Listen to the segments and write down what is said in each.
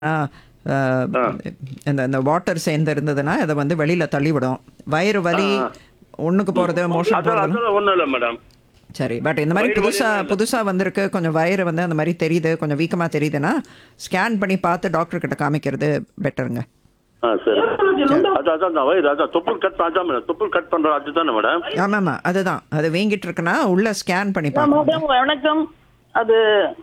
ஆ, ஆ, இந்த இந்த வாட்டர் சேர்ந்து இருந்ததுன்னா அதை வந்து வெளியில தள்ளிவிடும் வயிறு வலி ஒண்ணுக்கு போறது மோஷன் அதான் போறது அதெல்லாம் ஒண்ணும் இல்ல மேடம் சரி பட் இந்த மாதிரி வயிறு புதுசா வலி புதுசா வந்திருக்கு கொஞ்சம் வயிறு வந்து அந்த மாதிரி தெரியுது கொஞ்சம் வீக்கமா தெரியுதுன்னா ஸ்கேன் பண்ணி பார்த்து டாக்டர் கிட்ட காமிக்கிறது பெட்டருங்க ஆ சரி அதான் அதான் அதான் வயிறு அதான் தொப்புள் கட் அதான் மேடம் தொப்புள் கட் பண்ற அதுதானே மேடம் ஆமாம்மா அதுதான் அது வீங்கிட்டு இருக்குன்னா உள்ள ஸ்கேன் பண்ணி பார்க்கணும் மேடம் வணக்கம் அது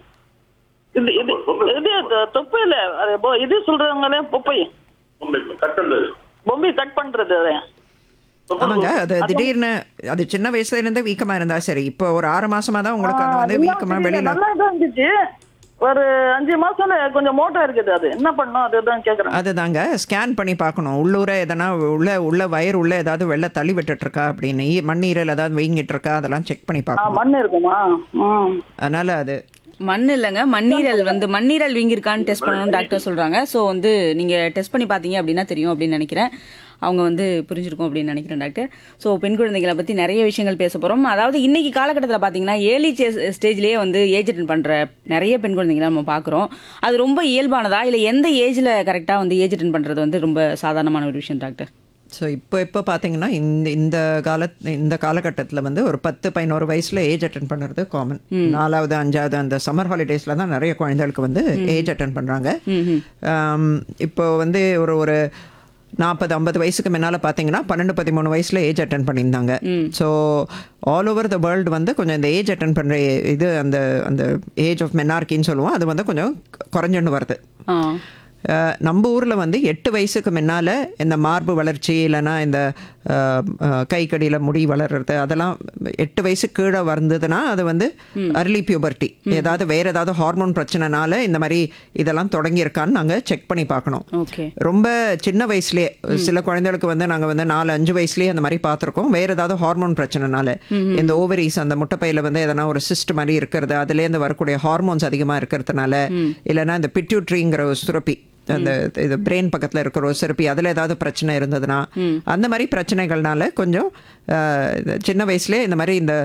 இது இது இது தொ- தொப்பை இல்ல அது பொ- இது சொல்றாங்களே பொப்பை கட் பண்றது பொம்பை கட் பண்றது அது ஆமாங்க அது திடீர்னு அது சின்ன வயசுல இருந்தே வீக்கமா இருந்தா சரி இப்போ ஒரு ஆறு மாசமா தான் உங்களுக்கு அது வந்து அதெல்லாம் வீக்கமா தெரியல, வெளியில நல்லா தான் இருந்துச்சு ஒரு அஞ்சு மாசம்ல கொஞ்சம் மோட்டா இருக்குது அது என்ன பண்ணும் அதுதான் கேக்குறேன் அதுதாங்க ஸ்கேன் பண்ணி பார்க்கணும் உள்ளூர எதனா உள்ள உள்ள வயிறு உள்ள ஏதாவது வெள்ளை தள்ளி விட்டுட்டு இருக்கா அப்படின்னு ஈ- மண்ணீரல் ஏதாவது வீங்கிட்டு இருக்கா அதெல்லாம் செக் பண்ணி ஆ, பார்க்கணும் மண் இருக்குமா ம் அதனால அது மண் இல்லைங்க மண்ணீரல் வந்து மண்ணீரல் வீங்கிருக்கான்னு டெஸ்ட் பண்ணணும்னு டாக்டர் சொல்றாங்க ஸோ வந்து நீங்க டெஸ்ட் பண்ணி பார்த்தீங்க அப்படின்னா தெரியும் அப்படின்னு நினைக்கிறேன் அவங்க வந்து புரிஞ்சிருக்கும் அப்படின்னு நினைக்கிறேன் டாக்டர் ஸோ பெண் குழந்தைகளை பற்றி நிறைய விஷயங்கள் பேச போகிறோம் அதாவது இன்னைக்கு காலகட்டத்தில் பார்த்தீங்கன்னா ஏர்லி ஸ்டேஜ்லேயே வந்து ஏஜ் அட்டன் பண்ணுற நிறைய பெண் குழந்தைங்களை நம்ம பார்க்குறோம் அது ரொம்ப இயல்பானதா இல்லை எந்த ஏஜில் கரெக்டாக வந்து ஏஜ் அட்டன் பண்ணுறது வந்து ரொம்ப சாதாரணமான ஒரு விஷயம் டாக்டர் ஸோ இப்போ இப்போ பார்த்தீங்கன்னா இந்த இந்த கால இந்த காலகட்டத்தில் வந்து ஒரு பத்து பதினோரு வயசுல ஏஜ் அட்டன் பண்ணுறது காமன் நாலாவது அஞ்சாவது அந்த சம்மர் ஹாலிடேஸில் தான் நிறைய குழந்தைகளுக்கு வந்து ஏஜ் அட்டன் பண்ணுறாங்க இப்போ வந்து ஒரு ஒரு நாற்பது ஐம்பது வயசுக்கு முன்னால் பார்த்தீங்கன்னா பன்னெண்டு பதிமூணு வயசில் ஏஜ் அட்டன் பண்ணியிருந்தாங்க so all over the world வந்து கொஞ்சம் இந்த ஏஜ் அட்டன் பண்ணுற இது அந்த அந்த ஏஜ் ஆஃப் மென்னார்கின்னு சொல்லுவோம் அது வந்து கொஞ்சம் குறைஞ்சுன்னு வருது ஆ அஹ் நம்ம ஊரில் வந்து எட்டு வயசுக்கு முன்னால் இந்த மார்பு வளர்ச்சி இல்லைன்னா இந்த அஹ், அஹ், கை கடியில் முடி வளர்றது அதெல்லாம் எட்டு வயசு கீழே வந்ததுன்னா அது வந்து அர்லி பியூபர்ட்டி ஏதாவது வேற ஏதாவது ஹார்மோன் பிரச்சனைனால இந்த மாதிரி இதெல்லாம் தொடங்கியிருக்கான்னு நாங்கள் செக் பண்ணி பார்க்கணும் ஓகே ரொம்ப சின்ன வயசுலயே சில குழந்தைகளுக்கு வந்து நாங்கள் வந்து நாலு அஞ்சு வயசுலயே அந்த மாதிரி பார்த்துருக்கோம் வேற ஏதாவது ஹார்மோன் பிரச்சனைனால இந்த ஓவரிஸ் அந்த முட்டைப்பையில வந்து எதனா ஒரு சிஸ்ட் மாதிரி இருக்கிறது அதுலேருந்து வரக்கூடிய ஹார்மோன்ஸ் அதிகமாக இருக்கிறதுனால இல்லைன்னா இந்த பிட்யூட்ரிங்கிற ஒரு சுரப்பி அந்த இது பிரெயின் பக்கத்தில் இருக்கிற ஒரு சுரப்பி அதில் ஏதாவது பிரச்சனை இருந்ததுன்னா அந்த மாதிரி பிரச்சனைகள்னால கொஞ்சம் அஹ், இந்த சின்ன வயசுலேயே இந்த மாதிரி இந்த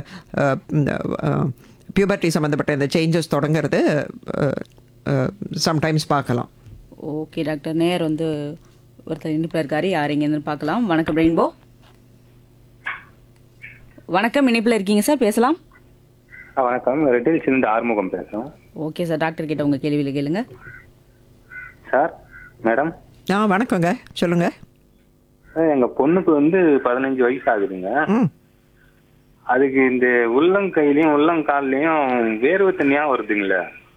பியூபர்ட்டி சம்மந்தப்பட்ட இந்த சேஞ்சஸ் தொடங்குறது சம்டைம்ஸ் பார்க்கலாம் ஓகே டாக்டர் நேர் வந்து ஒருத்தர் இனிப்பில் இருக்காரு யார் இங்கேருந்து பார்க்கலாம் வணக்கம் ரெயின்போ வணக்கம் இனிப்பில் இருக்கீங்க சார் பேசலாம் ஆ, வணக்கம் ரெட்டில் சிந்து ஆறுமுகம் பேசுறோம் ஓகே சார் டாக்டர் கிட்ட உங்க கேள்வியில் கேளுங்க சார் மேடம் ஆ வணக்கங்க சொல்லுங்க சார், எங்க பொண்ணுக்கு வந்து பதினஞ்சு வயசு ஆகுதுங்க ம் அதுக்கு இந்த உள்ளங்கையிலயும் உள்ளங்கால்லையும் வேர்வை தண்ணியா வருதுங்களே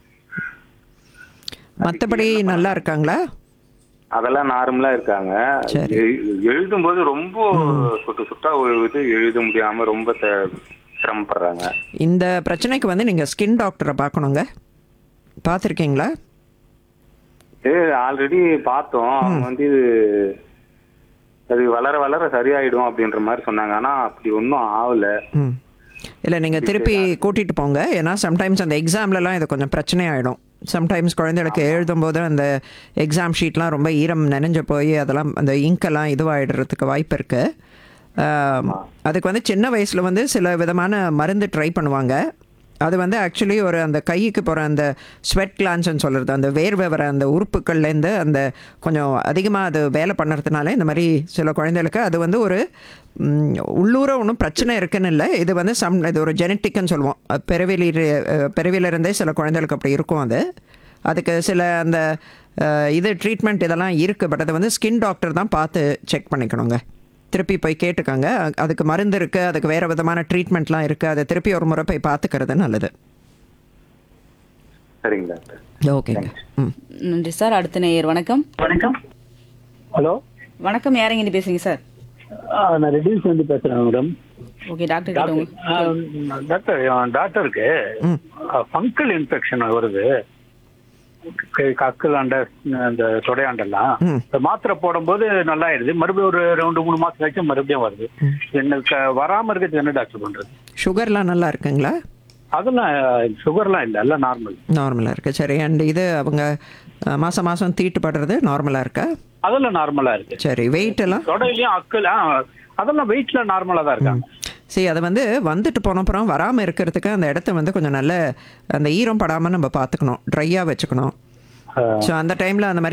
மற்றபடி நல்லா இருக்காங்களா அதெல்லாம் நார்மலா இருக்காங்க சரி. எழு- எழுதும்போது ரொம்ப சுட்டு சுட்டா இது எழுத முடியாம ரொம்ப த- சிரமப்படுறாங்க இந்த பிரச்சனைக்கு வந்து நீங்கள் ஸ்கின் டாக்டரை பார்க்கணுங்க பார்த்துருக்கீங்களா இது ஆல்ரெடி பார்த்தோம் அவங்க வந்து இது அது வளர வளர சரியாயிடும் அப்படின்ற மாதிரி சொன்னாங்க ஆனா அப்படி ஒன்றும் ஆகல ம் இல்லை நீங்கள் திருப்பி கூட்டிகிட்டு போங்க ஏன்னா சம்டைம்ஸ் அந்த எக்ஸாம்லலாம் இது கொஞ்சம் பிரச்சனை ஆகிடும் சம்டைம்ஸ் குழந்தைகளுக்கு எழுதும்போது அந்த எக்ஸாம் ஷீட்லாம் ரொம்ப ஈரம் நனைஞ்சு போய் அதெல்லாம் அந்த இங்கெல்லாம் இதுவாகிடுறதுக்கு வாய்ப்பு இருக்குது அதுக்கு வந்து சின்ன வயசில் வந்து சில விதமான மருந்து ட்ரை பண்ணுவாங்க அது வந்து ஆக்சுவலி ஒரு அந்த கைக்கு போகிற அந்த ஸ்வெட் கிளான்ஸ்னு சொல்கிறது அந்த வேர்வை வர அந்த உறுப்புகள்லேருந்து அந்த கொஞ்சம் அதிகமாக அது வேலை பண்ணுறதுனால இந்த மாதிரி சில குழந்தைகளுக்கு அது வந்து ஒரு ம், உள்ளூர ஒன்றும் பிரச்சனை இருக்குன்னு இல்லை இது வந்து சம் இது ஒரு ஜெனட்டிக்னு சொல்லுவோம் பிறவிலி பிறவிலிருந்தே சில குழந்தைகளுக்கு அப்படி இருக்கும் அது அதுக்கு சில அந்த அஹ், இது ட்ரீட்மெண்ட் இதெல்லாம் இருக்குது பட் அதை வந்து ஸ்கின் டாக்டர் தான் பார்த்து செக் பண்ணிக்கணுங்க திருப்பி போய் கேட்டுக்கோங்க அ- அதுக்கு மருந்து இருக்குது அதுக்கு வேறு விதமான ட்ரீட்மெண்ட்லாம் இருக்குது அதை திருப்பி ஒரு முறை போய் பார்த்துக்கிறது நல்லது சரிங்க டாக்டர் ஓகேங்க ம் நன்றி சார் அடுத்த நேயர் வணக்கம் வணக்கம் ஹலோ வணக்கம் யாருங்க இருந்து பேசுறீங்க சார் ஆ, நான் ரெடியூஸ் வந்து பேசுறேன் மேடம் ஓகே டாக்டர் கிட்ட உங்க ஆ, டாக்டர் என் டாக்டருக்கு ஃபங்கல் இன்ஃபெக்ஷன் வருது கை- கக்கல் அண்ட அந்த தொடையாண்டெல்லாம் ம். இந்த மாத்திரை போடும்போது நல்லா ஆயிடுது மறுபடியும் ஒரு ரெண்டு மூணு மாசம் கழிச்சு மறுபடியும் வருது எனக்கு வராம இருக்கிறது என்ன டாக்டர் பண்றது சுகர்லாம் நல்லா இருக்குங்களா அதெல்லாம் சுகர்லாம் இல்லை எல்லாம் நார்மல் நார்மலாக இருக்குது சரி அண்ட் இது அவங்க அஹ், மாசம் மாதம் தீட்டுப்படுறது நார்மலாக இருக்கா அதெல்லாம் நார்மலா இருக்கு சரி வெயிட் எல்லாம் தொடையிலயும் அக்கல் ஆ, அதெல்லாம் வெயிட்ல நார்மலா தான் இருக்காங்க சரி அதை வந்து வந்துட்டு போன அப்புறம் வராமல் இருக்கிறதுக்கு அந்த இடத்த வந்து கொஞ்சம் நல்ல அந்த ஈரம் படாமல் நம்ம பார்த்துக்கணும் ட்ரையாக வச்சுக்கணும் ஸோ அந்த டைமில் அந்த மாதிரி